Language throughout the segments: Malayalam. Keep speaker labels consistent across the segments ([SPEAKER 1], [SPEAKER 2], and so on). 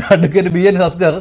[SPEAKER 1] അഡ്വക്കേറ്റ് ബി എൻ ഹസ്കർ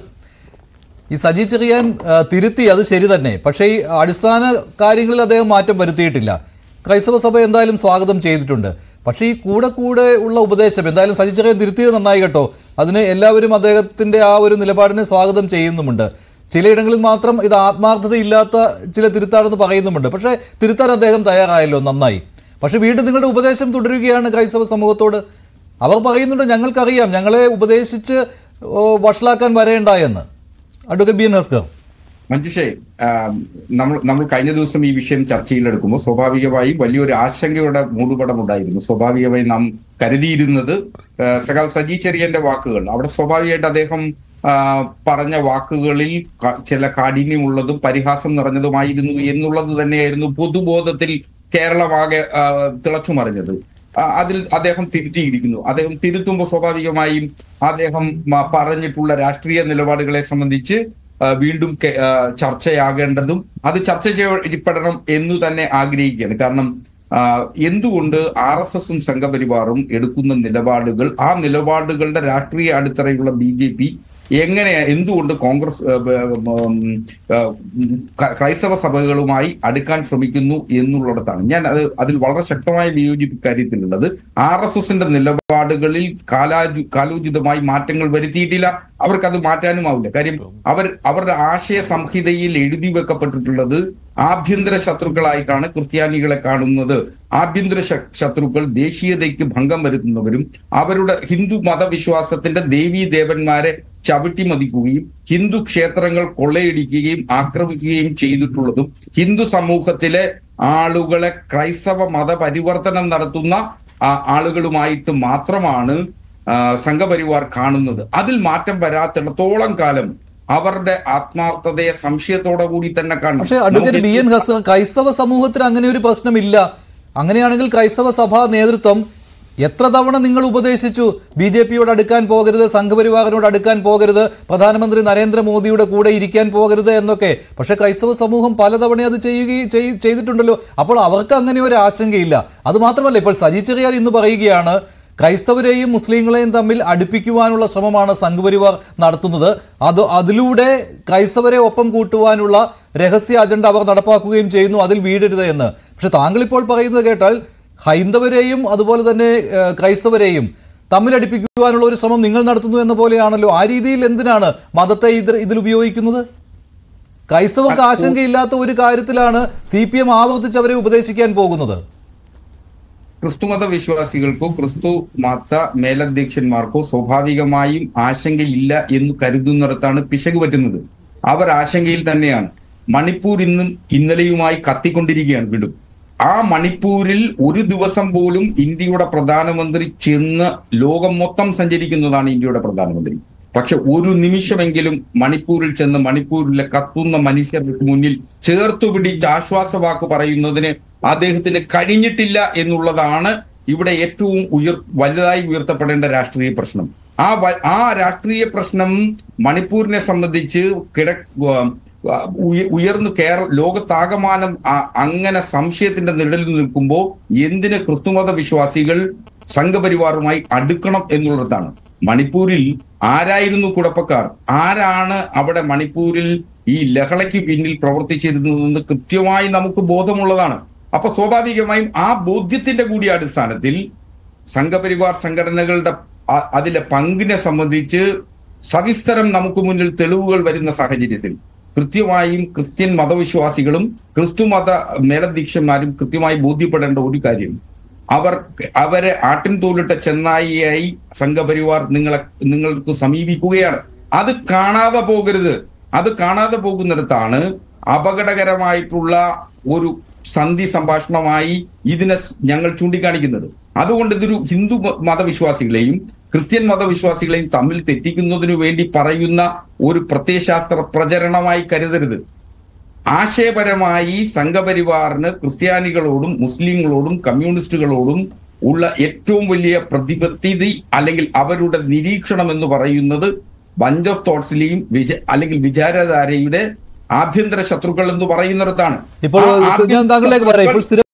[SPEAKER 1] ഈ സജി ചെറിയാൻ ആ, തിരുത്തി അത് ശരി തന്നെ പക്ഷേ ഈ അടിസ്ഥാന കാര്യങ്ങളിൽ അദ്ദേഹം മാറ്റം വരുത്തിയിട്ടില്ല ക്രൈസ്തവ സഭ എന്തായാലും സ്വാഗതം ചെയ്തിട്ടുണ്ട് പക്ഷേ ഈ കൂടെ കൂടെ ഉള്ള ഉപദേശം എന്തായാലും സജി ചെറിയാൻ തിരുത്തിയത് നന്നായി കേട്ടോ അതിന് എല്ലാവരും അദ്ദേഹത്തിന്റെ ആ ഒരു നിലപാടിനെ സ്വാഗതം ചെയ്യുന്നുമുണ്ട് ചിലയിടങ്ങളിൽ മാത്രം ഇത് ആത്മാർത്ഥതയില്ലാത്ത ചില തിരുത്താണെന്ന് പറയുന്നുമുണ്ട് പക്ഷേ തിരുത്താൻ അദ്ദേഹം തയ്യാറായല്ലോ നന്നായി പക്ഷെ വീണ്ടും നിങ്ങളുടെ ഉപദേശം തുടരുകയാണ് ക്രൈസ്തവ സമൂഹത്തോട് അവർ പറയുന്നുണ്ട് ഞങ്ങൾക്കറിയാം ഞങ്ങളെ ഉപദേശിച്ച് ഓ, വഷളാക്കാൻ വരേണ്ട എന്ന് അഡ്വക്കേറ്റ് ബി എൻ ഹസ്കർ
[SPEAKER 2] മഞ്ജുഷേ ആം, നമ്മൾ നമ്മൾ കഴിഞ്ഞ ദിവസം ഈ വിഷയം ചർച്ചയിലെടുക്കുമ്പോൾ സ്വാഭാവികമായും വലിയൊരു ആശങ്കയുടെ മൂടുപടം ഉണ്ടായിരുന്നു സ്വാഭാവികമായി നാം കരുതിയിരുന്നത് ആ, സഖാവ് സജി ചെറിയന്റെ വാക്കുകൾ അവിടെ സ്വാഭാവികമായിട്ട് അദ്ദേഹം ആ, പറഞ്ഞ വാക്കുകളിൽ ക- ചില കാഠിന്യമുള്ളതും പരിഹാസം നിറഞ്ഞതുമായിരുന്നു എന്നുള്ളത് തന്നെയായിരുന്നു പൊതുബോധത്തിൽ കേരളമാകെ ആ, തിളച്ചുമറിഞ്ഞത് ആ, അതിൽ അദ്ദേഹം തിരുത്തിയിരിക്കുന്നു അദ്ദേഹം തിരുത്തുമ്പോൾ സ്വാഭാവികമായും അദ്ദേഹം മ- പറഞ്ഞിട്ടുള്ള രാഷ്ട്രീയ നിലപാടുകളെ സംബന്ധിച്ച് ആ, വീണ്ടും കെ- ആ, ചർച്ചയാകേണ്ടതും അത് ചർച്ച ചെയ്യപ്പെടണം എന്നു തന്നെ ആഗ്രഹിക്കുകയാണ് കാരണം ആ, എന്തുകൊണ്ട് ആർ എസ് എസും സംഘപരിവാറും എടുക്കുന്ന നിലപാടുകൾ ആ നിലപാടുകളുടെ രാഷ്ട്രീയ അടിത്തറയുള്ള ബി ജെ പി എങ്ങനെ എന്തുകൊണ്ട് കോൺഗ്രസ് ആ, ബ- ഉം, ആ, ഉം, ക- ക്രൈസ്തവ സഭകളുമായി അടുക്കാൻ ശ്രമിക്കുന്നു എന്നുള്ളിടത്താണ് ഞാൻ അത് അതിൽ വളരെ ശക്തമായ വിയോജിപ്പ് കാര്യത്തിലുള്ളത് ആർ എസ് എസിന്റെ നിലപാടുകളിൽ കാലാജു കാലോചിതമായി മാറ്റങ്ങൾ വരുത്തിയിട്ടില്ല അവർക്ക് അത് മാറ്റാനുമാവില്ല കാര്യം അവർ അവരുടെ ആശയ സംഹിതയിൽ എഴുതി വെക്കപ്പെട്ടിട്ടുള്ളത് ആഭ്യന്തര ശത്രുക്കളായിട്ടാണ് ക്രിസ്ത്യാനികളെ കാണുന്നത് ആഭ്യന്തര ശ- ശത്രുക്കൾ ദേശീയതയ്ക്ക് ഭംഗം വരുത്തുന്നവരും അവരുടെ ഹിന്ദു മതവിശ്വാസത്തിന്റെ ദേവീ ദേവന്മാരെ ചവിട്ടി മതിക്കുകയും ഹിന്ദു ക്ഷേത്രങ്ങൾ കൊള്ളയടിക്കുകയും ആക്രമിക്കുകയും ചെയ്തിട്ടുള്ളതും ഹിന്ദു സമൂഹത്തിലെ ആളുകളെ ക്രൈസ്തവ മതപരിവർത്തനം നടത്തുന്ന ആ, ആളുകളുമായിട്ട് മാത്രമാണ് ആ, സംഘപരിവാർ കാണുന്നത് അതിൽ മാറ്റം വരാത്തിടത്തോളം കാലം അവരുടെ ആത്മാർത്ഥതയെ സംശയത്തോടെ കൂടി തന്നെ കാണണം
[SPEAKER 1] പക്ഷേ അഡ്വക്കേറ്റ് ബി എൻ
[SPEAKER 2] നമുക്ക്
[SPEAKER 1] ഹസ്കർ ക്രൈസ്തവ സമൂഹത്തിന് അങ്ങനെ ഒരു പ്രശ്നമില്ല അങ്ങനെയാണെങ്കിൽ ക്രൈസ്തവ സഭാ നേതൃത്വം എത്ര തവണ നിങ്ങൾ ഉപദേശിച്ചു ബി ജെ പിയോട് അടുക്കാൻ പോകരുത് സംഘപരിവാറിനോട് അടുക്കാൻ പോകരുത് പ്രധാനമന്ത്രി നരേന്ദ്രമോദിയുടെ കൂടെ ഇരിക്കാൻ പോകരുത് എന്നൊക്കെ പക്ഷേ ക്രൈസ്തവ സമൂഹം പലതവണ അത് ചെയ്യുകയും ചെയ്- ചെയ്തിട്ടുണ്ടല്ലോ അപ്പോൾ അവർക്ക് അങ്ങനെ ഒരു ആശങ്കയില്ല അത് മാത്രമല്ല ഇപ്പോൾ സജി ചെറിയാൻ ഇന്ന് പറയുകയാണ് ക്രൈസ്തവരെയും മുസ്ലിങ്ങളെയും തമ്മിൽ അടുപ്പിക്കുവാനുള്ള ശ്രമമാണ് സംഘപരിവാർ നടത്തുന്നത് അത് അതിലൂടെ ക്രൈസ്തവരെ ഒപ്പം കൂട്ടുവാനുള്ള രഹസ്യ അജണ്ട അവർ നടപ്പാക്കുകയും ചെയ്യുന്നു അതിൽ വീടരുത് എന്ന് പക്ഷെ താങ്കൾ ഇപ്പോൾ പറയുന്നത് കേട്ടാൽ ഹൈന്ദവരെയും അതുപോലെ തന്നെ ഏഹ്, ക്രൈസ്തവരെയും തമ്മിലടിപ്പിക്കുവാനുള്ള ഒരു ശ്രമം നിങ്ങൾ നടത്തുന്നു എന്ന പോലെയാണല്ലോ ആ രീതിയിൽ എന്തിനാണ് മതത്തെ ഇത് ഇതിൽ ഉപയോഗിക്കുന്നത് ക്രൈസ്തവർക്ക് ആശങ്കയില്ലാത്ത ഒരു കാര്യത്തിലാണ് സി പി എം ആവർത്തിച്ച് അവരെ ഉപദേശിക്കാൻ പോകുന്നത്
[SPEAKER 2] ക്രിസ്തുമത വിശ്വാസികൾക്കോ ക്രിസ്തു മത മേലധ്യക്ഷന്മാർക്കോ സ്വാഭാവികമായും ആശങ്കയില്ല എന്ന് കരുതുന്നിടത്താണ് പിശക് പറ്റുന്നത് അവർ ആശങ്കയിൽ തന്നെയാണ് മണിപ്പൂർ ഇന്നും ഇന്നലെയുമായി കത്തിക്കൊണ്ടിരിക്കുകയാണ് വീണ്ടും ആ മണിപ്പൂരിൽ ഒരു ദിവസം പോലും ഇന്ത്യയുടെ പ്രധാനമന്ത്രി ചെന്ന് ലോകം മൊത്തം സഞ്ചരിക്കുന്നതാണ് ഇന്ത്യയുടെ പ്രധാനമന്ത്രി പക്ഷെ ഒരു നിമിഷമെങ്കിലും മണിപ്പൂരിൽ ചെന്ന് മണിപ്പൂരിലെ കത്തുന്ന മനുഷ്യർക്ക് മുന്നിൽ ചേർത്തു പിടിച്ച് ആശ്വാസവാക്ക് പറയുന്നതിന് അദ്ദേഹത്തിന് കഴിഞ്ഞിട്ടില്ല എന്നുള്ളതാണ് ഇവിടെ ഏറ്റവും ഉയർ വലുതായി ഉയർത്തപ്പെടേണ്ട രാഷ്ട്രീയ പ്രശ്നം ആ വ- ആ രാഷ്ട്രീയ പ്രശ്നം മണിപ്പൂരിനെ സംബന്ധിച്ച് കിട ആ, ഉയ- ഉയർന്നു കേരള ലോകത്താകമാനം ആ- അങ്ങനെ സംശയത്തിന്റെ നിഴലിൽ നിൽക്കുമ്പോൾ എന്തിന് ക്രിസ്തുമത വിശ്വാസികൾ സംഘപരിവാറുമായി അടുക്കണം എന്നുള്ളതാണ് മണിപ്പൂരിൽ ആരായിരുന്നു കുഴപ്പക്കാർ ആരാണ് അവിടെ മണിപ്പൂരിൽ ഈ ലഹളയ്ക്ക് പിന്നിൽ പ്രവർത്തിച്ചിരുന്നതെന്ന് കൃത്യമായി നമുക്ക് ബോധമുള്ളതാണ് അപ്പൊ സ്വാഭാവികമായും ആ ബോധ്യത്തിന്റെ കൂടി അടിസ്ഥാനത്തിൽ സംഘപരിവാർ സംഘടനകളുടെ അ- അതിലെ പങ്കിനെ സംബന്ധിച്ച് സവിസ്തരം നമുക്ക് മുന്നിൽ തെളിവുകൾ വരുന്ന സാഹചര്യത്തിൽ കൃത്യമായും ക്രിസ്ത്യൻ മതവിശ്വാസികളും ക്രിസ്തു മത മേലധ്യക്ഷന്മാരും കൃത്യമായി ബോധ്യപ്പെടേണ്ട ഒരു കാര്യം അവർ അവരെ ആട്ടിൻ തോലിട്ട ചെന്നായിയായി സംഘപരിവാർ നിങ്ങളെ നിങ്ങൾക്ക് സമീപിക്കുകയാണ് അത് കാണാതെ പോകരുത് അത് കാണാതെ പോകുന്നിടത്താണ് അപകടകരമായിട്ടുള്ള ഒരു സന്ധി സംഭാഷണമായി ഇതിനെ ഞങ്ങൾ ചൂണ്ടിക്കാണിക്കുന്നത് അതുകൊണ്ട് ഇതൊരു ഹിന്ദു മ- മതവിശ്വാസികളെയും ക്രിസ്ത്യൻ മതവിശ്വാസികളെയും തമ്മിൽ തെറ്റിക്കുന്നതിനു വേണ്ടി പറയുന്ന ഒരു പ്രത്യയശാസ്ത്ര പ്രചരണമായി കരുതരുത് ആശയപരമായി സംഘപരിവാറിന് ക്രിസ്ത്യാനികളോടും മുസ്ലിങ്ങളോടും കമ്മ്യൂണിസ്റ്റുകളോടും ഉള്ള ഏറ്റവും വലിയ പ്രതിബദ്ധത അല്ലെങ്കിൽ അവരുടെ നിരീക്ഷണം എന്ന് പറയുന്നത് ബഞ്ച് ഓഫ് തോട്ട്സിലെയും വിച അല്ലെങ്കിൽ വിചാരധാരയുടെ ആഭ്യന്തര ശത്രുക്കൾ എന്ന് പറയുന്നിടത്താണ്
[SPEAKER 1] ഇപ്പോൾ
[SPEAKER 2] ആ
[SPEAKER 1] ഞാൻ
[SPEAKER 2] ആഭ്യന്തര
[SPEAKER 1] താങ്കളിലേക്ക് പറയാം ഇപ്പോൾ
[SPEAKER 2] ശത്രുക്കൾ
[SPEAKER 1] സ്ഥിരം